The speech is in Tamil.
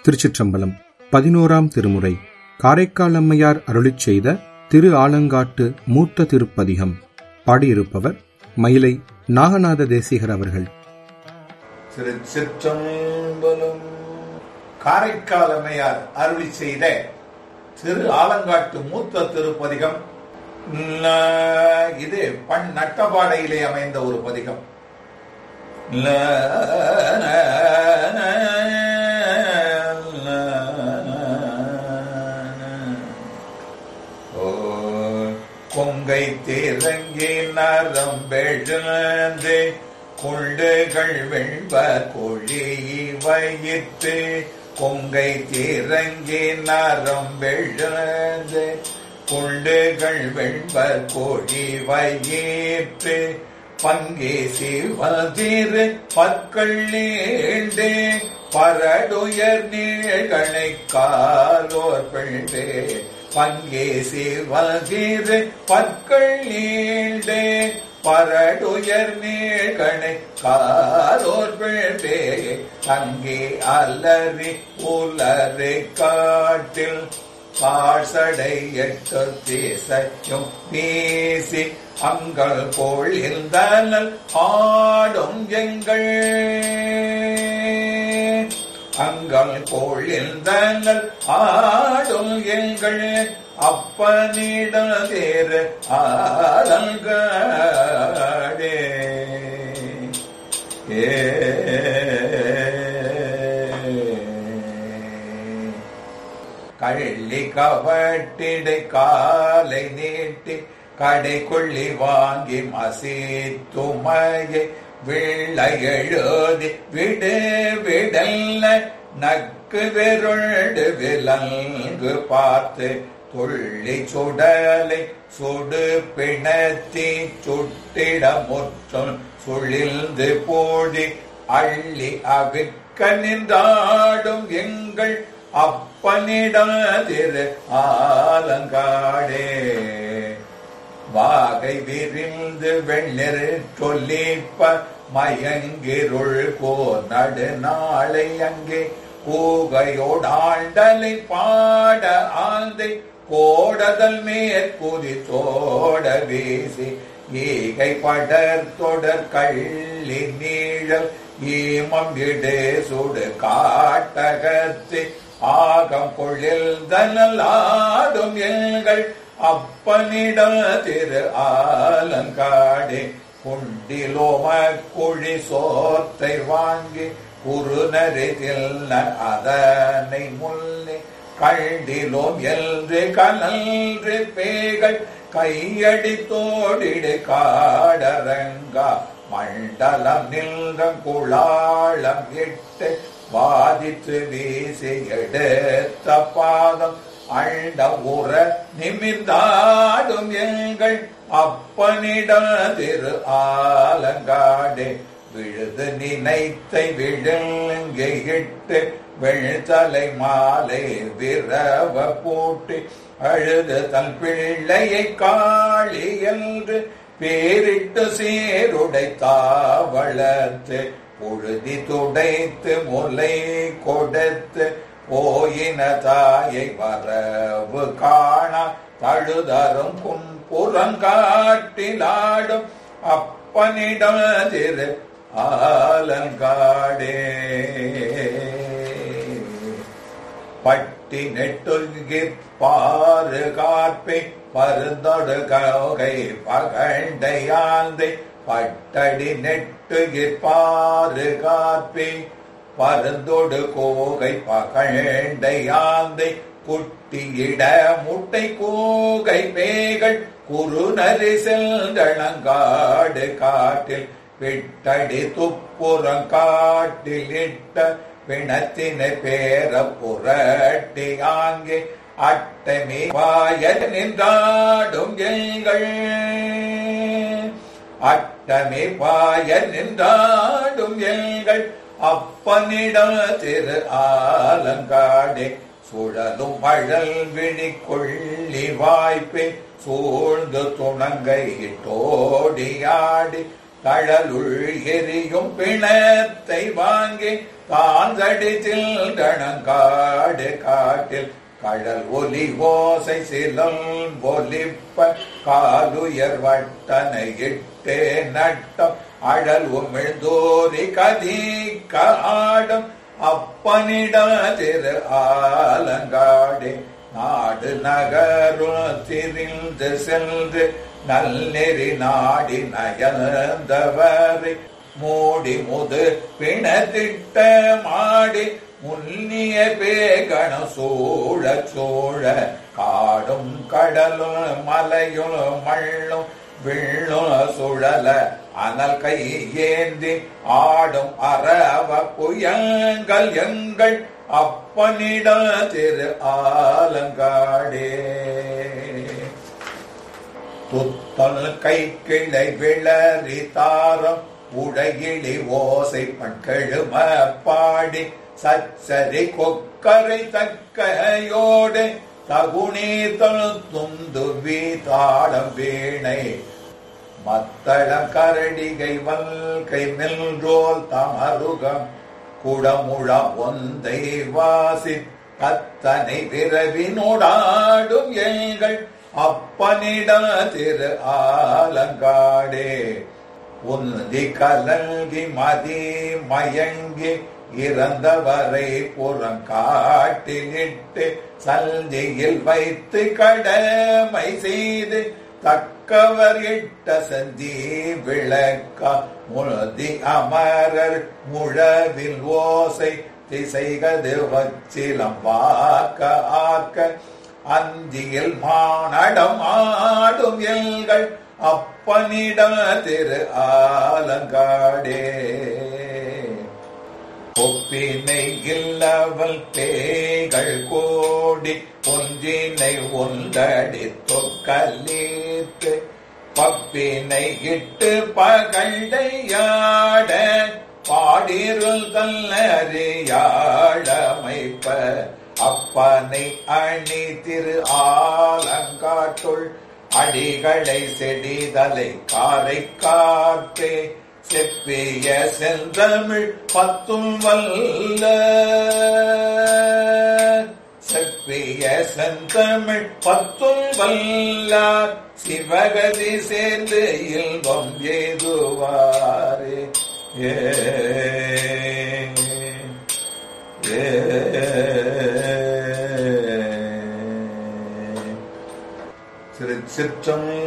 திருச்சிற்றம்பலம் பதினோராம் திருமுறை காரைக்கால் அம்மையார் அருளிச் செய்த திரு ஆலங்காட்டு மூத்த திருப்பதிகம் பாடியிருப்பவர் மயிலை நாகநாத தேசிகர் அவர்கள் திருச்சிற்றம்பலம் காரைக்கால் அம்மையார் அருளி செய்த திரு ஆலங்காட்டு மூத்த திருப்பதிகம் ல, இது பண் நட்டபாடையிலே அமைந்த ஒரு பதிகம் ல, ந, ந, ல, ஓ, கொங்கை திறங்கி நரம்பெழுந்து கொள்ளுகள் வெண்ப கொழி வயிற்று கொங்கை திறங்கி நரம்பெழுந்து கொள்ளுகள் வெண்ப கொழி வயிற்று பங்கே சிவதிரு பற்கள் நீண்டு பரடுயர் நீழ்களை காலோர் பிள்ளே பங்கே சிவதிரு பற்கள் நீண்டு பரடுயர் நீழ்களை காலோர் பிள்ளே அங்கே அலறி உலறு காட்டில் பாழ்சடை எட்டு தேசையும் வீசி அங்கள் பொழிந்தனல் ஆடும் எங்கள் அங்கள் பொழிந்தனல் ஆடும் எங்கள் அப்பனிடம் தேர் ஆலங்காடே ஏ கள்ளி கவட்டிடை காலை நீட்டி கடை கொள்ளி வாங்கி மசீத்துமையை வெள்ள எழுதி விடு விடல்ல நக்கு வெருண்டு விலங்கு பார்த்து துள்ளி சுடலை சுடு பிணத்தி சுட்டிட முற்றும் சுழிந்து போடி அள்ளி அவிக்க நின்றாடும் எங்கள் அப்பனிடம் திரு ஆலங்காடே வாகை விரிந்து வெண்ணிறு சொல்லிப்ப மயங்கிருள் கோ நடு நாளை அங்கே கூகையோடாண்டலை பாட ஆந்தை கோடதல் மேற்குதி தோட வீசி ஈகை படர் தொடர் கள்ளி நீழல் ஈமம் இடு சுடு காட்டகத்து ஆகம் பொழில் தனலாடும் எங்கள் அப்பனிடம் திரு ஆலங்காடே குண்டிலோம குழி சோத்தை வாங்கி குறுநரிதில் அதனை முல்லை கண்டிலோம் என்று கனன்று பேகள் கையடி தோடிடு காடரங்கா மண்டலம் நில்கம் குளாளம் இட்டு வாதித்து வீசி எடுத்த பாதம் அண்ட உற நிமிர்ந்தாடும் எங்கள் அப்பனிடம் திரு ஆலங்காடே விழுது நினைத்தை விழுங்கை இட்டு வெள்தலை மாலை விரவ போட்டு அழுது தன் பிள்ளையை காளி என்று பேரிட்டு சீருடை தாவளர்த்து பொழுதி துடைத்து முலை கொடுத்து போயின தாயை வரவு காணா தழுதரும் புறங்காட்டிலாடும் அப்பனிடம் திரு ஆலங்காடே பட்டி நெட்டுங்கி பாரு காப்பை பருந்தொடு கௌகை பகண்டையாந்தை பட்டடி நெட்டுகி பாரு காப்பை பருந்தொடு கோகை பகண்டையாந்தை குட்டியிட முட்டை கூகை பேகள் குறுநரி செல்களங்காடு காட்டில் விட்டடி துப்புறம் காட்டில் இட்ட பிணத்தினை பேர புரட்டி ஆங்கே அட்டமே வாய நின்றாடும் எங்கள் அட்டமே பாய நின்றாடும் எங்கள் அப்பனிடம் திரு ஆலங்காடே சுழலும் மழல் விழி கொள்ளி வாய்ப்பை சூழ்ந்து துணங்கை இட்டோடியாடி தழலுள் எரியும் பிணத்தை வாங்கி காந்தடித்தில் கணங்காடு காட்டில் கடல் ஒலி ஓசை சிலம் ஒலிப்ப காலுயர் வட்டனை இட்டே நட்டம் அழல் உமிழ்ந்தோரி கதிக்க ஆடும் அப்பனிட திரு ஆலங்காடே நாடு நகரும் திரிந்து சென்று நல்லெறி நாடி நயந்தவரை மூடி முது பிணத்திட்ட மாடி முன்னிய பேகண சூழ சூழ காடும் கடலும் மலையும் மள்ளும் விள்ளும் சுழல அனல் கை ஏந்தி ஆடும் அரவ புயங்கள் எங்கள் அப்பனிட திரு ஆலங்காடே துத்தல் கை கிளை விளறி தாரம் உடையிலி ஓசை பண்கெழும பாடி சச்சரி கொக்கரை தக்கையோடு தகுநீதல் துந்து வீதாடம் வீணை மத்தள கரடிகை வல்கை மெல்ரோல் தமருகம் குடமுழ ஒந்தை வாசி கத்தனை விரவினோடாடும் எங்கள் அப்பனிட திரு ஆலங்காடே உந்தி கலங்கி மதி மயங்கி இறந்தவரை புறங்காட்டிலிட்டு சந்தியில் வைத்து கடமை செய்து தக்கவர் இட்ட சந்தி விளக்க முழுதி அமரர் முழவில் ஓசை திசைகது வச்சிலம் வாக்க ஆக்க அந்தியில் மானடம் ஆடும் எல்கள் அப்பனிடம் திரு ஆலங்காடே ஒப்பினை இல்லவல் பேய்கள் கோடி ஒன்றினை ஒன்றடி தொக்கலீத்து பப்பினை இட்டு பகண்டையாட பாடிருள் தல்லறியாழமைப்ப அப்பனை அணி திரு ஆலங்காட்டுள் அடிகளை செடிதலை காரை காற்றே செப்பிய செந்தமிழ் பத்தும் வல்ல செப்பிய செந்தமிழ் பத்தும் வல்லார் சிவகதி சேர்ந்து இல்பம் ஏதுவாரே ஏ ஏ திருச்சிற்றம்பலம்